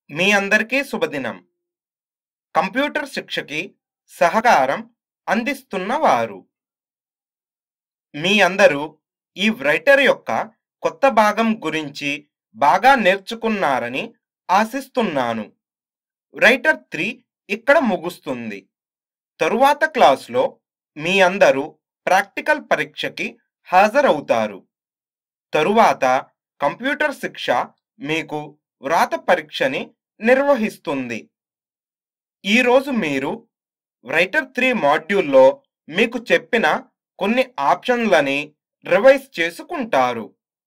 మీ అందరికీ శుభదినం కంప్యూటర్ శిక్షకి సహకారం అందిస్తున్న వారు మీ అందరూ ఈ రైటర్ యొక్క కొత్త భాగం గురించి బాగా నేర్చుకున్నారని ఆశిస్తున్నాను రైటర్ త్రీ ఇక్కడ ముగుస్తుంది తరువాత క్లాస్లో మీ అందరూ ప్రాక్టికల్ పరీక్షకి హాజరవుతారు తరువాత కంప్యూటర్ శిక్ష మీకు వ్రాత పరీక్షని నిర్వహిస్తుంది ఈరోజు మీరు రైటర్ త్రీ మాడ్యూల్లో మీకు చెప్పిన కొన్ని ఆప్షన్లని రివైజ్ చేసుకుంటారు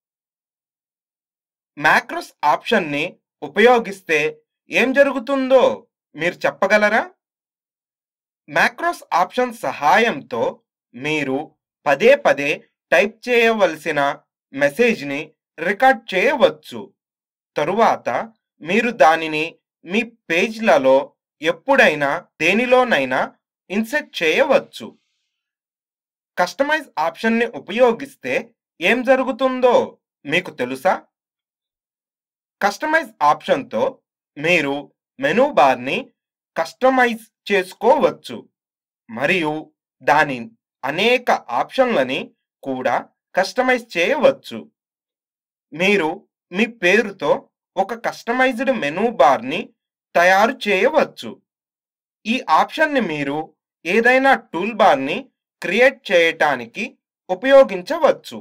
మ్యాక్రోస్ ఆప్షన్ని ఉపయోగిస్తే ఏం జరుగుతుందో మీరు చెప్పగలరా మ్యాక్రోస్ ఆప్షన్ సహాయంతో మీరు పదే పదే టైప్ చేయవలసిన మెసేజ్ని రికార్డ్ చేయవచ్చు తరువాత మీరు దానిని మీ పేజ్లలో ఎప్పుడైనా దేనిలోనైనా ఇన్సెట్ చేయవచ్చు కస్టమైజ్ ఆప్షన్ని ఉపయోగిస్తే ఏం జరుగుతుందో మీకు తెలుసా కస్టమైజ్ ఆప్షన్తో మీరు మెనూ బార్ని కస్టమైజ్ చేసుకోవచ్చు మరియు దాని అనేక ఆప్షన్లని కూడా కస్టమైజ్ చేయవచ్చు మీరు మీ పేరుతో ఒక కస్టమైజ్డ్ మెనూ బార్ని తయారు చేయవచ్చు ఈ ఆప్షన్ని మీరు ఏదైనా టూల్ బార్ని క్రియేట్ చేయటానికి ఉపయోగించవచ్చు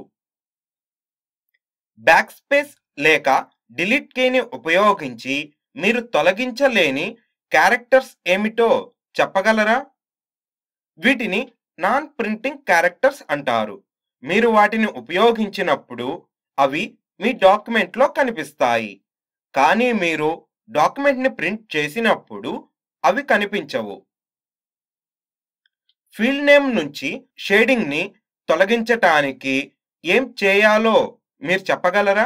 బ్యాక్ స్పేస్ లేక డిలీట్ కీని ఉపయోగించి మీరు తొలగించలేని క్యారెక్టర్స్ ఏమిటో చెప్పగలరా వీటిని నాన్ ప్రింటింగ్ క్యారెక్టర్స్ అంటారు మీరు వాటిని ఉపయోగించినప్పుడు అవి మీ డాక్యుమెంట్లో కనిపిస్తాయి కానీ మీరు డాక్యుమెంట్ని ప్రింట్ చేసినప్పుడు అవి కనిపించవు ఫీల్డ్ నేమ్ నుంచి షేడింగ్ని తొలగించటానికి ఏం చేయాలో మీరు చెప్పగలరా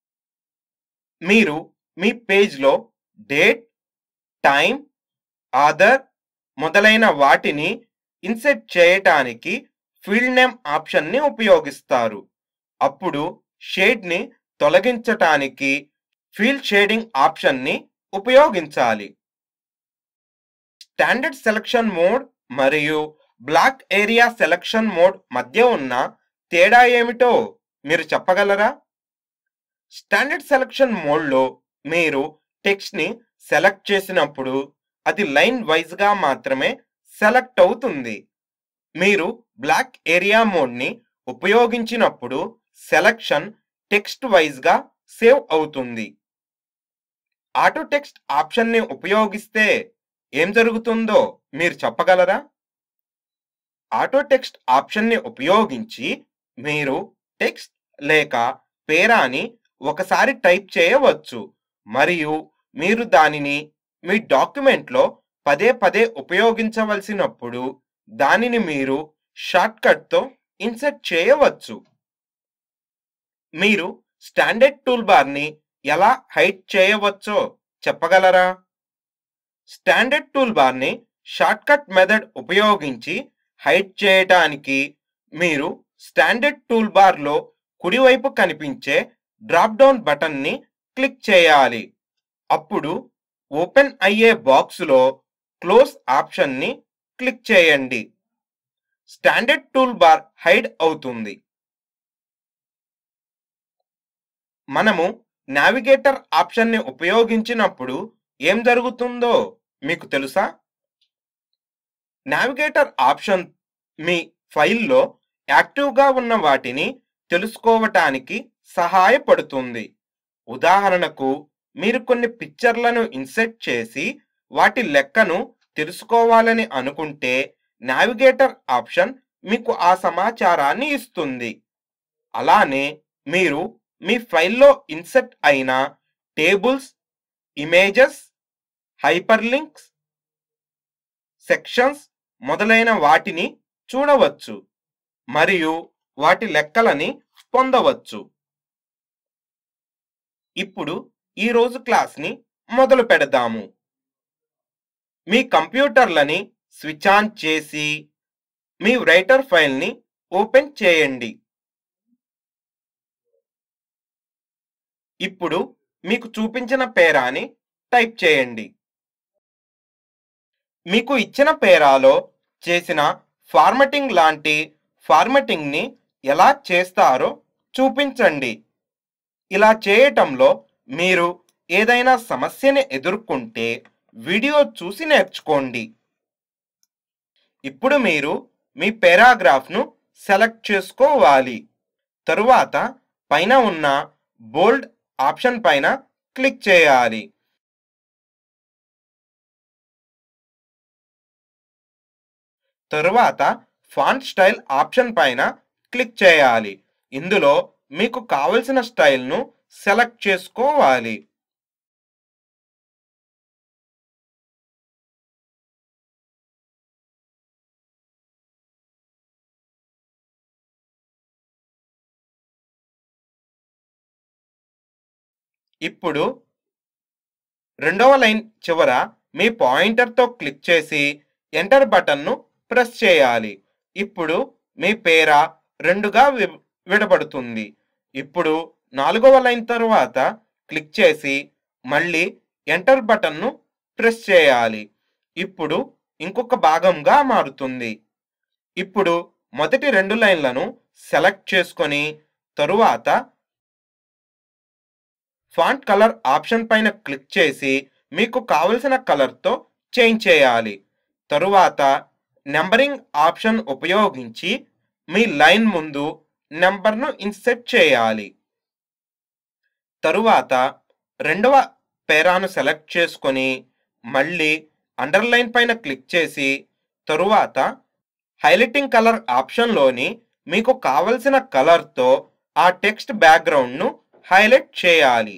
మీరు మీ పేజ్లో డేట్ టైం ఆధార్ మొదలైన వాటిని ఇన్సెట్ చేయటానికి ఫీల్డ్ నేమ్ ఆప్షన్ని ఉపయోగిస్తారు అప్పుడు షేడ్ని తొలగించటానికి ఫీల్డ్ షేడింగ్ ఆప్షన్ని ఉపయోగించాలి స్టాండర్డ్ సెలక్షన్ మోడ్ మరియు బ్లాక్ ఏరియా సెలక్షన్ మోడ్ మధ్య ఉన్న తేడా ఏమిటో మీరు చెప్పగలరా స్టాండర్డ్ సెలక్షన్ మోడ్లో మీరు టెక్స్ట్ని సెలెక్ట్ చేసినప్పుడు అది లైన్ వైజ్గా మాత్రమే సెలెక్ట్ అవుతుంది మీరు బ్లాక్ ఏరియా మోడ్ని ఉపయోగించినప్పుడు సెలక్షన్ టెక్స్ట్ వైజ్గా సేవ్ అవుతుంది ఆటో టెక్స్ట్ ఆప్షన్ని ఉపయోగిస్తే ఏం జరుగుతుందో మీరు చెప్పగలరా ఆటో టెక్స్ట్ ఆప్షన్ని ఉపయోగించి మీరు టెక్స్ట్ లేక పేరాని ఒకసారి టైప్ చేయవచ్చు మరియు మీరు దానిని మీ డాక్యుమెంట్లో పదే పదే ఉపయోగించవలసినప్పుడు దానిని మీరు షార్ట్కట్తో ఇన్సర్ట్ చేయవచ్చు మీరు స్టాండర్డ్ టూల్ బార్ని ఎలా హైడ్ చేయవచ్చో చెప్పగలరా స్టాండర్డ్ టూల్ బార్ని షార్ట్కట్ మెథడ్ ఉపయోగించి హైడ్ చేయటానికి మీరు స్టాండర్డ్ టూల్ బార్లో కుడివైపు కనిపించే డ్రాప్ డౌన్ బటన్ని క్లిక్ చేయాలి అప్పుడు ఓపెన్ అయ్యే బాక్సులో క్లోజ్ ఆప్షన్ని క్లిక్ చేయండి స్టాండర్డ్ టూల్ బార్ హైడ్ అవుతుంది మనము నావిగేటర్ ఆప్షన్ని ఉపయోగించినప్పుడు ఏం జరుగుతుందో మీకు తెలుసా నావిగేటర్ ఆప్షన్ మీ ఫైల్లో యాక్టివ్గా ఉన్న వాటిని తెలుసుకోవటానికి సహాయపడుతుంది ఉదాహరణకు మీరు కొన్ని పిక్చర్లను ఇన్సెట్ చేసి వాటి లెక్కను తెలుసుకోవాలని అనుకుంటే నావిగేటర్ ఆప్షన్ మీకు ఆ సమాచారాన్ని ఇస్తుంది అలానే మీరు మీ ఫైల్లో ఇన్సెట్ అయిన tables images hyper links sections మొదలైన వాటిని చూడవచ్చు మరియు వాటి లెక్కలని పొందవచ్చు ఇప్పుడు ఈ రోజు క్లాస్ని మొదలు పెడదాము మీ కంప్యూటర్లని స్విచ్ ఆన్ చేసి మీ రైటర్ ఫైల్ని ఓపెన్ చేయండి ఇప్పుడు మీకు చూపించిన పేరాని టైప్ చేయండి మీకు ఇచ్చిన పేరాలో చేసిన ఫార్మటింగ్ లాంటి ఫార్మటింగ్ని ఎలా చేస్తారో చూపించండి ఇలా చేయటంలో మీరు ఏదైనా సమస్యని ఎదుర్కొంటే వీడియో చూసి నేర్చుకోండి ఇప్పుడు మీరు మీ పారాగ్రాఫ్ను సెలెక్ట్ చేసుకోవాలి తరువాత పైన ఉన్న బోల్డ్ ఆప్షన్ పైన క్లిక్ చేయాలి తరువాత ఫాంట్ స్టైల్ ఆప్షన్ పైన క్లిక్ చేయాలి ఇందులో మీకు కావలసిన స్టైల్ను సెలెక్ట్ చేసుకోవాలి ఇప్పుడు రెండవ లైన్ చివర మీ పాయింటర్తో క్లిక్ చేసి ఎంటర్ బటన్ను ప్రెస్ చేయాలి ఇప్పుడు మీ పేర రెండుగా వి- విడబడుతుంది ఇప్పుడు నాలుగవ లైన్ తరువాత క్లిక్ చేసి మళ్ళీ ఎంటర్ బటన్ను ప్రెస్ చేయాలి ఇప్పుడు ఇంకొక భాగంగా మారుతుంది ఇప్పుడు మొదటి రెండు లైన్లను సెలెక్ట్ చేసుకొని తరువాత ఫాంట్ కలర్ ఆప్షన్ పైన క్లిక్ చేసి మీకు కావలసిన కలర్తో చేంజ్ చేయాలి తరువాత నెంబరింగ్ ఆప్షన్ ఉపయోగించి మీ లైన్ ముందు నెంబర్ను ఇన్సెట్ చేయాలి తరువాత రెండవ పేరాను సెలెక్ట్ చేసుకొని మళ్ళీ అండర్లైన్ పైన క్లిక్ చేసి తరువాత హైలైటింగ్ కలర్ ఆప్షన్లోని మీకు కావలసిన కలర్తో ఆ టెక్స్ట్ బ్యాక్గ్రౌండ్ను హైలైట్ చేయాలి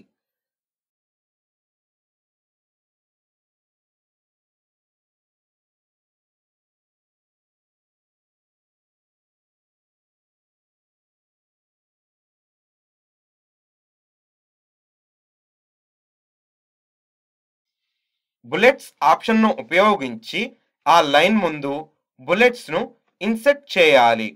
బుల్లెట్స్ ఆప్షన్ను ఉపయోగించి ఆ లైన్ ముందు బుల్లెట్స్ను ఇన్సెట్ చేయాలి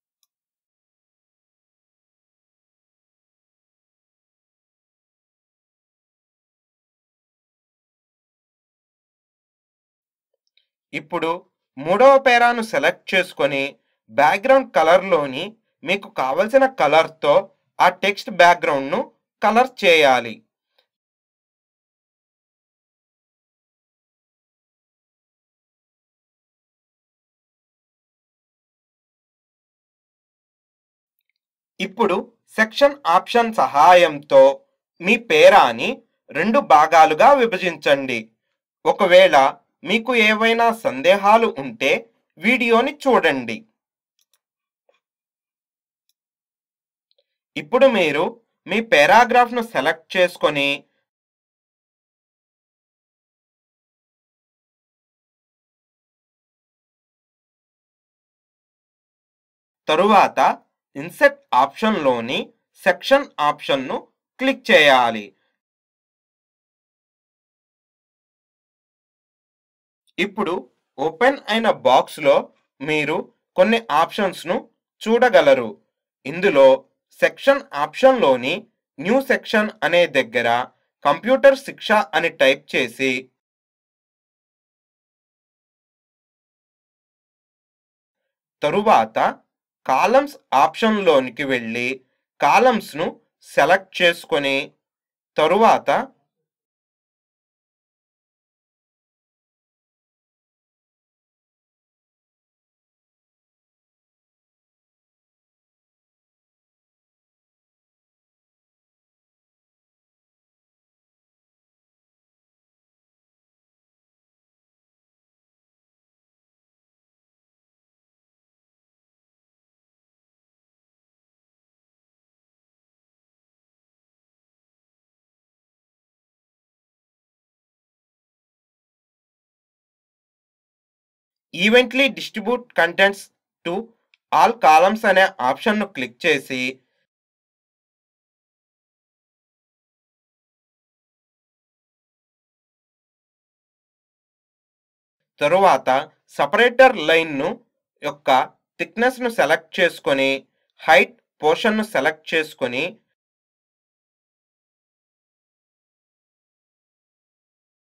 ఇప్పుడు మూడవ పేరాను సెలెక్ట్ చేసుకొని బ్యాక్గ్రౌండ్ కలర్లోని మీకు కావలసిన కలర్తో ఆ టెక్స్ట్ బ్యాక్గ్రౌండ్ను కలర్ చేయాలి ఇప్పుడు సెక్షన్ ఆప్షన్ సహాయంతో మీ పేరాని రెండు భాగాలుగా విభజించండి ఒకవేళ మీకు ఏవైనా సందేహాలు ఉంటే వీడియోని చూడండి ఇప్పుడు మీరు మీ పారాగ్రాఫ్ను సెలెక్ట్ చేసుకొని తరువాత ఇన్సెట్ ఆప్షన్లోని సెక్షన్ ఆప్షన్ను క్లిక్ చేయాలి ఇప్పుడు ఓపెన్ అయిన బాక్స్లో మీరు కొన్ని ఆప్షన్స్ను చూడగలరు ఇందులో సెక్షన్ ఆప్షన్లోని న్యూ సెక్షన్ అనే దగ్గర కంప్యూటర్ శిక్ష అని టైప్ చేసి తరువాత కాలమ్స్ ఆప్షన్లోనికి వెళ్ళి కాలమ్స్ను సెలెక్ట్ చేసుకొని తరువాత evenly distribute contents to all columns అనే ఆప్షన్ను క్లిక్ చేసి తరువాత సపరేటర్ లైన్ను యొక్క థిక్నెస్ను సెలెక్ట్ చేసుకొని హైట్ పోర్షన్ను సెలెక్ట్ చేసుకొని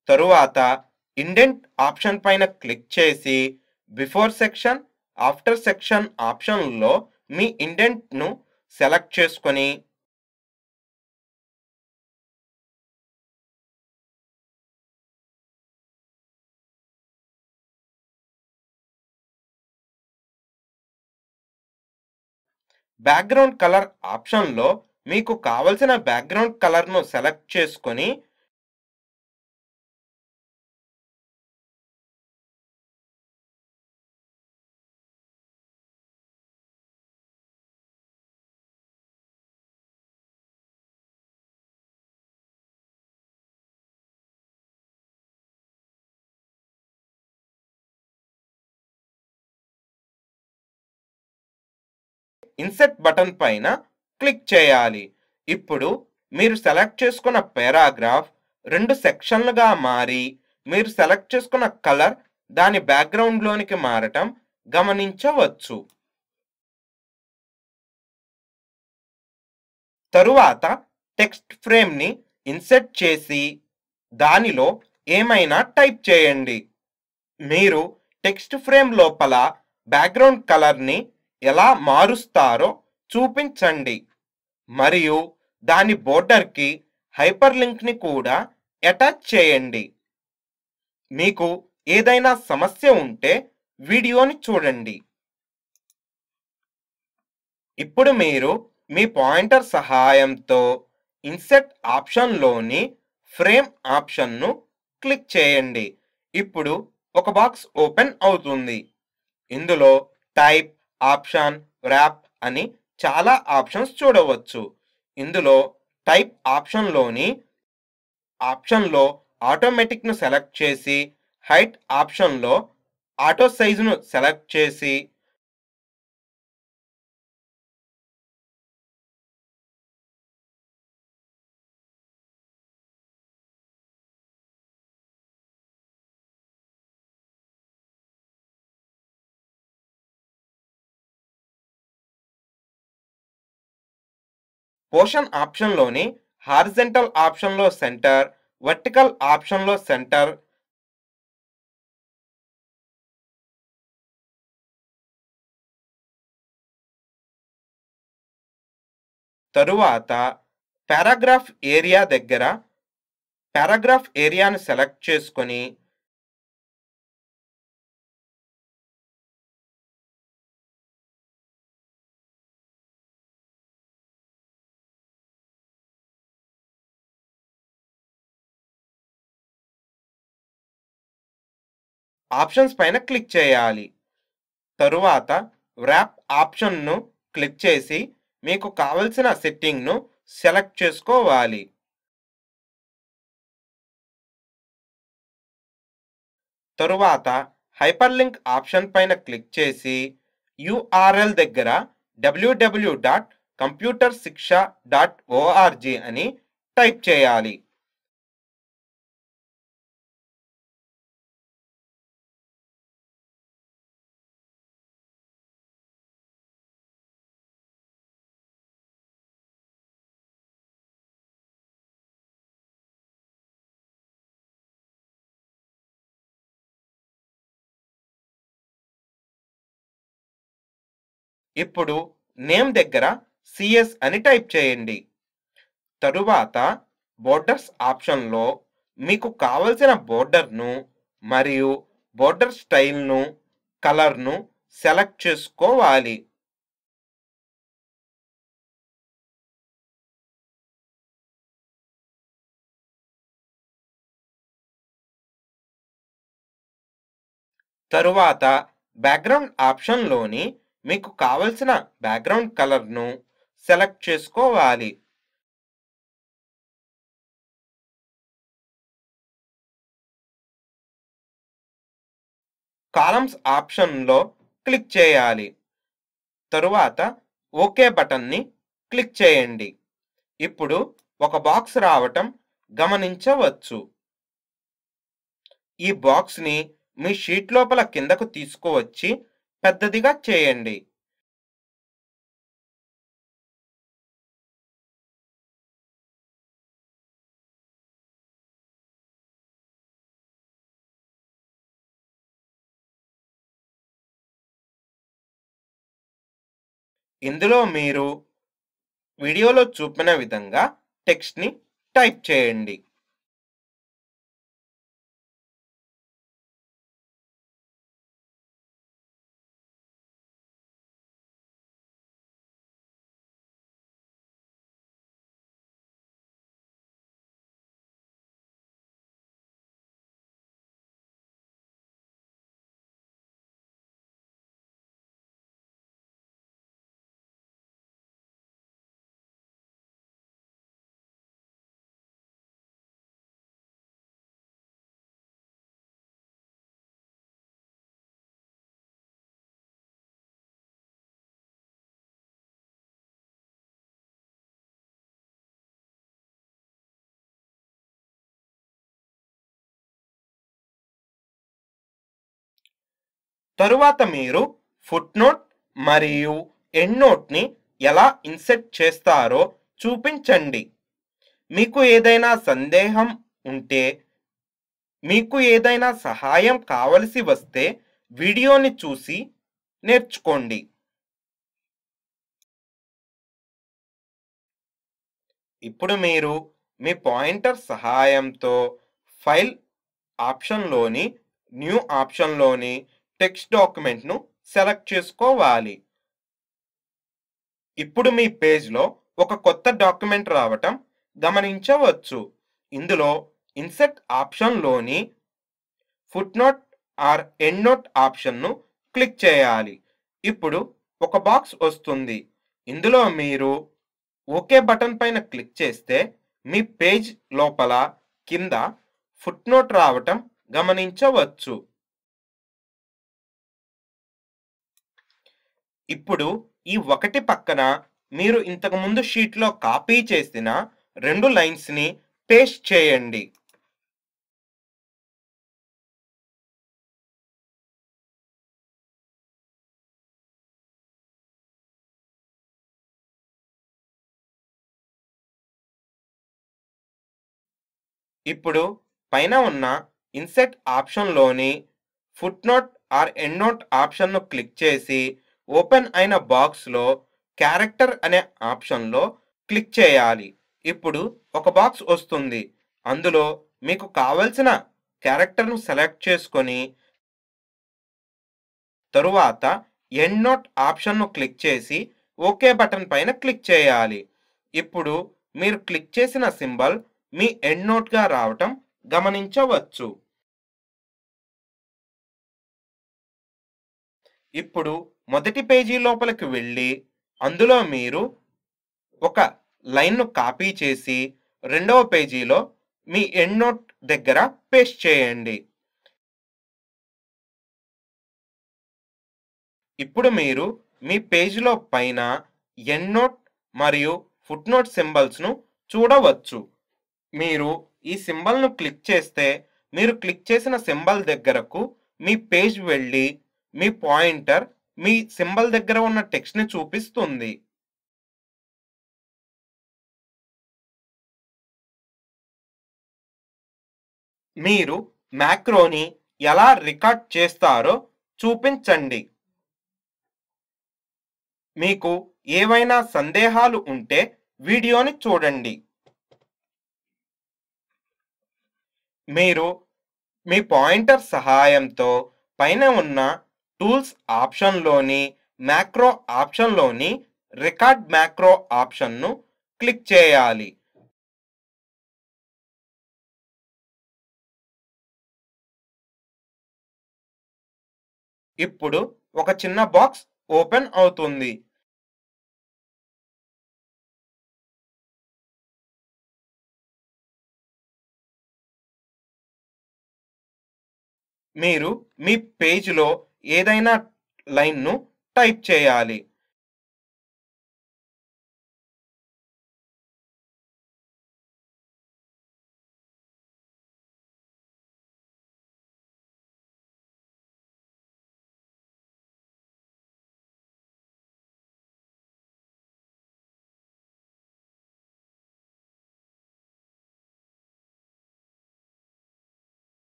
తరువాత ఇండెంట్ ఆప్షన్ పైన క్లిక్ చేసి బిఫోర్ సెక్షన్ ఆఫ్టర్ సెక్షన్ ఆప్షన్లో మీ ఇండెంట్ను సెలెక్ట్ చేసుకొని బ్యాక్గ్రౌండ్ కలర్ ఆప్షన్లో మీకు కావలసిన బ్యాక్గ్రౌండ్ కలర్ను సెలెక్ట్ చేసుకొని ఇన్సెట్ బటన్ పైన క్లిక్ చేయాలి ఇప్పుడు మీరు సెలెక్ట్ చేసుకున్న పారాగ్రాఫ్ రెండు సెక్షన్లుగా మారి మీరు సెలెక్ట్ చేసుకున్న కలర్ దాని బ్యాక్గ్రౌండ్లోనికి మారటం గమనించవచ్చు తరువాత టెక్స్ట్ ఫ్రేమ్ని ఇన్సెట్ చేసి దానిలో ఏమైనా టైప్ చేయండి మీరు టెక్స్ట్ ఫ్రేమ్ లోపల బ్యాక్గ్రౌండ్ కలర్ని ఎలా మారుస్తారో చూపించండి మరియు దాని బోర్డర్కి హైపర్ లింక్ని కూడా అటాచ్ చేయండి మీకు ఏదైనా సమస్య ఉంటే వీడియోని చూడండి ఇప్పుడు మీరు మీ పాయింటర్ సహాయంతో ఇన్సెట్ ఆప్షన్లోని ఫ్రేమ్ ఆప్షన్ను క్లిక్ చేయండి ఇప్పుడు ఒక బాక్స్ ఓపెన్ అవుతుంది ఇందులో టైప్ ఆప్షన్ ర్యాప్ అని చాలా ఆప్షన్స్ చూడవచ్చు ఇందులో టైప్ ఆప్షన్లోని ఆప్షన్లో ఆటోమేటిక్ను సెలెక్ట్ చేసి హైట్ ఆప్షన్లో ఆటో సైజును సెలెక్ట్ చేసి పోషన్ ఆప్షన్లోని హారిజెంటల్ ఆప్షన్లో సెంటర్ వర్టికల్ ఆప్షన్లో సెంటర్ తరువాత పారాగ్రాఫ్ ఏరియా దగ్గర పారాగ్రాఫ్ ఏరియాను సెలెక్ట్ చేసుకొని ఆప్షన్స్ పైన క్లిక్ చేయాలి తరువాత ర్యాప్ ఆప్షన్ను క్లిక్ చేసి మీకు కావలసిన సెట్టింగ్ను సెలెక్ట్ చేసుకోవాలి తరువాత హైపర్ లింక్ ఆప్షన్ పైన క్లిక్ చేసి యుఆర్ఎల్ దగ్గర WWW dot computer Shiksha dot ORG అని టైప్ చేయాలి ఇప్పుడు నేమ్ దగ్గర సిఎస్ అని టైప్ చేయండి తరువాత బోర్డర్స్ ఆప్షన్లో మీకు కావలసిన బోర్డర్ను మరియు బోర్డర్ స్టైల్ను కలర్ను సెలెక్ట్ చేసుకోవాలి తరువాత బ్యాక్గ్రౌండ్ ఆప్షన్లోని మీకు కావలసిన బ్యాక్గ్రౌండ్ కలర్ను సెలెక్ట్ చేసుకోవాలి కాలమ్స్ ఆప్షన్లో క్లిక్ చేయాలి తరువాత ఓకే బటన్ని క్లిక్ చేయండి ఇప్పుడు ఒక బాక్స్ రావటం గమనించవచ్చు ఈ బాక్స్ని మీ షీట్ లోపల కిందకు తీసుకువచ్చి పెద్దదిగా చేయండి ఇందులో మీరు వీడియోలో చూపిన విధంగా టెక్స్ట్‌ని టైప్ చేయండి. తరువాత మీరు ఫుట్‌నోట్ మరియు ఎండ్‌నోట్‌ని ఎలా ఇన్సర్ట్ చేస్తారో చూపించండి. మీకు ఏదైనా సందేహం ఉంటే, మీకు ఏదైనా సహాయం కావలసి వస్తే వీడియోని చూసి నేర్చుకోండి. ఇప్పుడు మీరు మీ పాయింటర్ సహాయంతో ఫైల్ ఆప్షన్‌లోని న్యూ ఆప్షన్‌లోని టెక్స్ట్ డాక్యుమెంట్‌ను సెలెక్ట్ చేసుకోవాలి. ఇప్పుడు మీ పేజ్‌లో ఒక కొత్త డాక్యుమెంట్ రావటం గమనించవచ్చు. ఇందులో ఇన్సర్ట్ ఆప్షన్‌లోని ఫుట్‌నోట్ ఆర్ ఎండ్‌నోట్ ఆప్షన్‌ను క్లిక్ చేయాలి. ఇప్పుడు ఒక బాక్స్ వస్తుంది. ఇందులో మీరు ఓకే బటన్ పైన క్లిక్ చేస్తే మీ పేజ్ లోపల కింద ఫుట్‌నోట్ రావటం గమనించవచ్చు. ఇప్పుడు ఈ ఒకటి పక్కన మీరు ఇంతకుముందు షీట్‌లో కాపీ చేసిన 2 లైన్స్‌ని పేస్ట్ చేయండి. ఇప్పుడు పైన ఉన్న ఇన్సర్ట్ ఆప్షన్‌లోని ఫుట్‌నోట్ ఆర్ ఎండ్‌నోట్ ఆప్షన్‌ను క్లిక్ చేసి ఓపెన్ అయిన బాక్స్‌లో క్యారెక్టర్ అనే ఆప్షన్‌లో క్లిక్ చేయాలి. ఇప్పుడు ఒక బాక్స్ వస్తుంది. అందులో మీకు కావలసిన క్యారెక్టర్‌ను సెలెక్ట్ చేసుకొని తరువాత ఎండ్‌నోట్ ఆప్షన్‌ను క్లిక్ చేసి ఓకే బటన్ పైన క్లిక్ చేయాలి. ఇప్పుడు మీరు క్లిక్ చేసిన సింబల్ మీ ఎండ్‌నోట్‌గా రావటం గమనించవచ్చు. ఇప్పుడు మొదటి పేజీ లోపలికి వెళ్లి అందులో మీరు ఒక లైన్‌ను కాపీ చేసి రెండవ పేజీలో మీ ఎండ్‌నోట్ దగ్గర పేస్ట్ చేయండి. ఇప్పుడు మీరు మీ పేజ్‌లో పైన ఎండ్‌నోట్ మరియు ఫుట్‌నోట్ సింబల్స్‌ను చూడవచ్చు. మీరు ఈ సింబల్‌ను క్లిక్ చేస్తే మీరు క్లిక్ చేసిన సింబల్ దగ్గరకు మీ పేజ్ వెళ్లి మీ పాయింటర్ మీ సింబల్ దగ్గర ఉన్న టెక్స్ట్‌ని చూపిస్తుంది. మీరు మాక్రోని ఎలా రికార్డ్ చేస్తారో చూపించండి. మీకు ఏవైనా సందేహాలు ఉంటే వీడియోని చూడండి. మీరు మీ పాయింటర్ సహాయంతో పైన ఉన్న టూల్స్ ఆప్షన్‌లోని మాక్రో ఆప్షన్‌లోని రికార్డ్ మాక్రో ఆప్షన్‌ను క్లిక్ చేయాలి. ఇప్పుడు ఒక చిన్న బాక్స్ ఓపెన్ అవుతుంది. మీరు మీ పేజ్‌లో ఏదైనా లైన్‌ను టైప్ చేయాలి.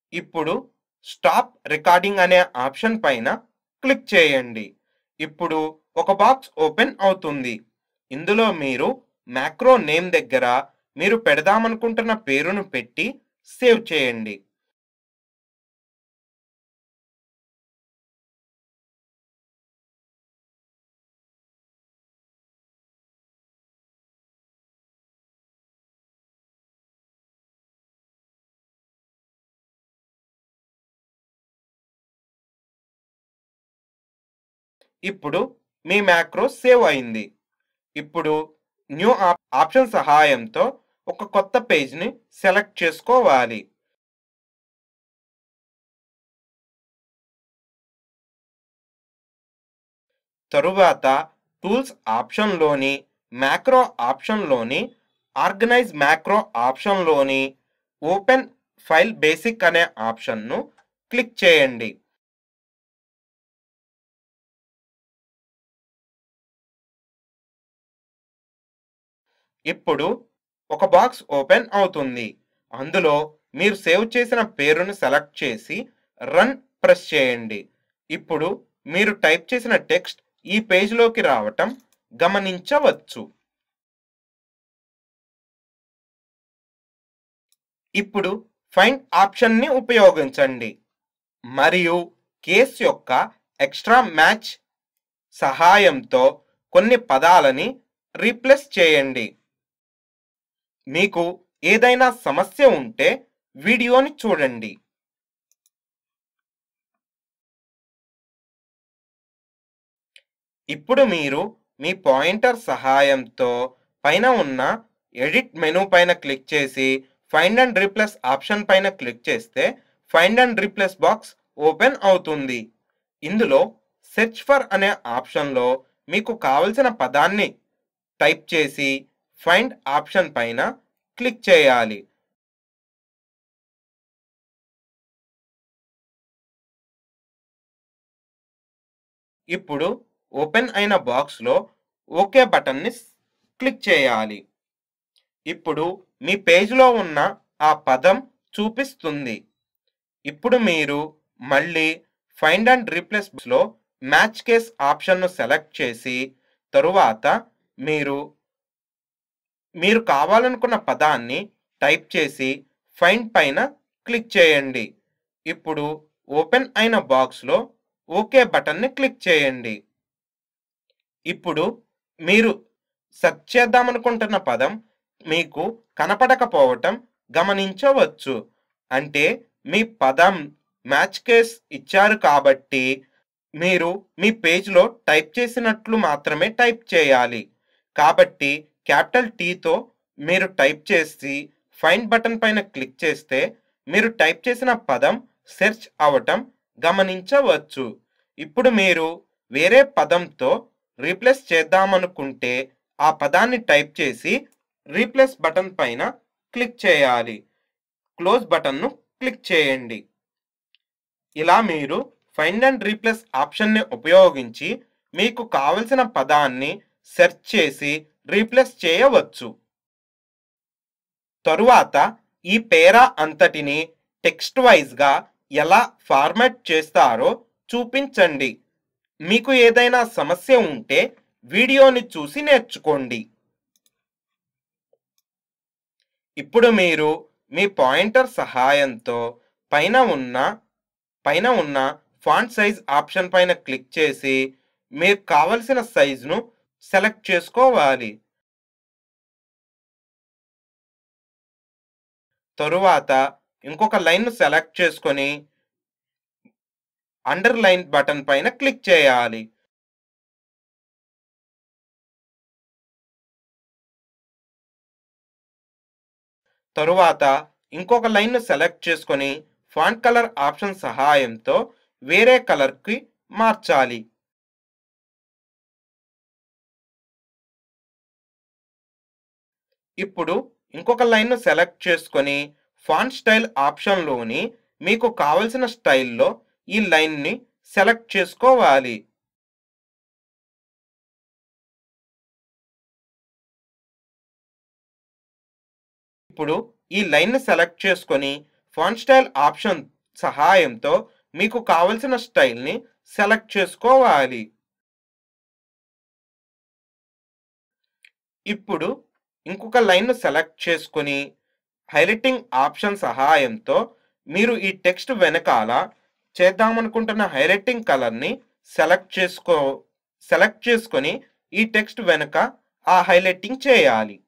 ఇప్పుడు స్టాప్ రికార్డింగ్ అనే ఆప్షన్ పైన క్లిక్ చేయండి ఇప్పుడు ఒక బాక్స్ ఓపెన్ అవుతుంది ఇందులో మీరు మ్యాక్రో నేమ్ దగ్గర మీరు పెడదామనుకుంటున్న పేరును పెట్టి సేవ్ చేయండి ఇప్పుడు మీ మ్యాక్రో సేవ్ అయింది ఇప్పుడు న్యూ ఆప్ ఆప్షన్ సహాయంతో ఒక కొత్త పేజ్ని సెలెక్ట్ చేసుకోవాలి తరువాత టూల్స్ ఆప్షన్లోని మ్యాక్రో ఆప్షన్లోని ఆర్గనైజ్ మ్యాక్రో ఆప్షన్లోని ఓపెన్ ఫైల్ బేసిక్ అనే ఆప్షన్ను క్లిక్ చేయండి ఇప్పుడు ఒక బాక్స్ ఓపెన్ అవుతుంది అందులో మీరు సేవ్ చేసిన పేరును సెలెక్ట్ చేసి రన్ ప్రెస్ చేయండి ఇప్పుడు మీరు టైప్ చేసిన టెక్స్ట్ ఈ పేజ్లోకి రావటం గమనించవచ్చు ఇప్పుడు ఫైండ్ ఆప్షన్ని ఉపయోగించండి మరియు కేస్ యొక్క ఎక్స్ట్రా మ్యాచ్ సహాయంతో కొన్ని పదాలని రీప్లేస్ చేయండి మీకు ఏదైనా సమస్య ఉంటే వీడియోని చూడండి ఇప్పుడు మీరు మీ పాయింటర్ సహాయంతో పైన ఉన్న ఎడిట్ మెనూ పైన క్లిక్ చేసి ఫైండ్ అండ్ రీప్లేస్ ఆప్షన్ పైన క్లిక్ చేస్తే find and replace box open అవుతుంది ఇందులో సెర్చ్ ఫర్ అనే ఆప్షన్లో మీకు కావలసిన పదాన్ని టైప్ చేసి ఫైండ్ ఆప్షన్ పైన క్లిక్ చేయాలి ఇప్పుడు ఓపెన్ అయిన బాక్స్లో ఓకే బటన్ని క్లిక్ చేయాలి ఇప్పుడు మీ పేజ్లో ఉన్న ఆ పదం చూపిస్తుంది ఇప్పుడు మీరు మళ్ళీ ఫైండ్ అండ్ రీప్లేస్లో మ్యాచ్ కేస్ ఆప్షన్ను సెలెక్ట్ చేసి తరువాత మీరు మీరు కావాలనుకున్న పదాన్ని టైప్ చేసి ఫైండ్ పైన క్లిక్ చేయండి ఇప్పుడు ఓపెన్ అయిన బాక్స్లో ఓకే బటన్ని క్లిక్ చేయండి ఇప్పుడు మీరు సెర్చ్ చేద్దామనుకుంటున్న పదం మీకు కనపడకపోవటం గమనించవచ్చు అంటే మీ పదం మ్యాచ్ కేస్ ఇచ్చారు కాబట్టి మీరు మీ పేజ్లో టైప్ చేసినట్లు మాత్రమే టైప్ చేయాలి కాబట్టి క్యాపిటల్ టీతో మీరు టైప్ చేసి ఫైండ్ బటన్ పైన క్లిక్ చేస్తే మీరు టైప్ చేసిన పదం సెర్చ్ అవటం గమనించవచ్చు ఇప్పుడు మీరు వేరే పదంతో రీప్లేస్ చేద్దామనుకుంటే ఆ పదాన్ని టైప్ చేసి రీప్లేస్ బటన్ పైన క్లిక్ చేయాలి క్లోజ్ బటన్ను క్లిక్ చేయండి ఇలా మీరు ఫైండ్ అండ్ రీప్లేస్ ఆప్షన్ని ఉపయోగించి మీకు కావలసిన పదాన్ని సెర్చ్ చేసి రీప్లేస్ చేయవచ్చు తరువాత ఈ పేరా అంతటిని టెక్స్ట్ వైజ్గా ఎలా ఫార్మాట్ చేస్తారో చూపించండి మీకు ఏదైనా సమస్య ఉంటే వీడియోని చూసి నేర్చుకోండి ఇప్పుడు మీరు మీ పాయింటర్ సహాయంతో పైన ఉన్న పైన ఉన్న ఫాంట్ సైజ్ ఆప్షన్ పైన క్లిక్ చేసి మీకు కావలసిన సైజును సెలెక్ట్ చేసుకోవాలి తరువాత ఇంకొక లైన్ను సెలెక్ట్ చేసుకొని అండర్ లైన్ బటన్ పైన క్లిక్ చేయాలి తరువాత ఇంకొక లైన్ను సెలెక్ట్ చేసుకొని ఫాంట్ కలర్ ఆప్షన్ సహాయంతో వేరే కలర్కి మార్చాలి ఇప్పుడు ఇంకొక లైన్ను సెలెక్ట్ చేసుకొని ఫాంట్ స్టైల్ ఆప్షన్లోని మీకు కావలసిన స్టైల్లో ఈ లైన్ని సెలెక్ట్ చేసుకోవాలి ఇప్పుడు ఈ లైన్ని సెలెక్ట్ చేసుకొని ఫాంట్ స్టైల్ ఆప్షన్ సహాయంతో మీకు కావలసిన స్టైల్ని సెలెక్ట్ చేసుకోవాలి ఇప్పుడు ఇంకొక లైన్ను సెలెక్ట్ చేసుకొని హైలైటింగ్ ఆప్షన్ సహాయంతో మీరు ఈ టెక్స్ట్ వెనకాల చేద్దామనుకుంటున్న హైలైటింగ్ కలర్ని సెలెక్ట్ చేసుకో సెలెక్ట్ చేసుకొని ఈ టెక్స్ట్ వెనుక ఆ హైలైటింగ్ చేయాలి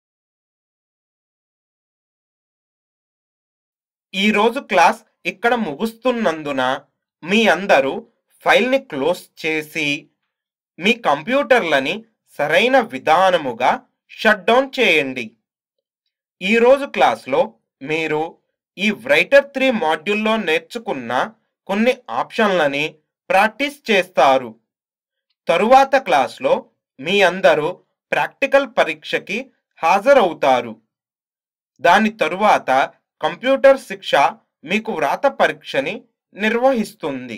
ఈరోజు క్లాస్ ఇక్కడ ముగుస్తున్నందున మీ అందరూ ఫైల్ని క్లోజ్ చేసి మీ కంప్యూటర్లని సరైన విధానముగా షట్ డౌన్ చేయండి ఈరోజు క్లాస్లో మీరు ఈ రైటర్ త్రీ మాడ్యూల్లో నేర్చుకున్న కొన్ని ఆప్షన్లని ప్రాక్టీస్ చేస్తారు తరువాత క్లాస్లో మీ అందరూ ప్రాక్టికల్ పరీక్షకి హాజరవుతారు దాని తరువాత కంప్యూటర్ శిక్ష మీకు వ్రాత పరీక్షని నిర్వహిస్తుంది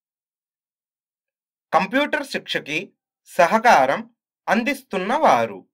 కంప్యూటర్ శిక్షకి సహకారం అందిస్తున్నవారు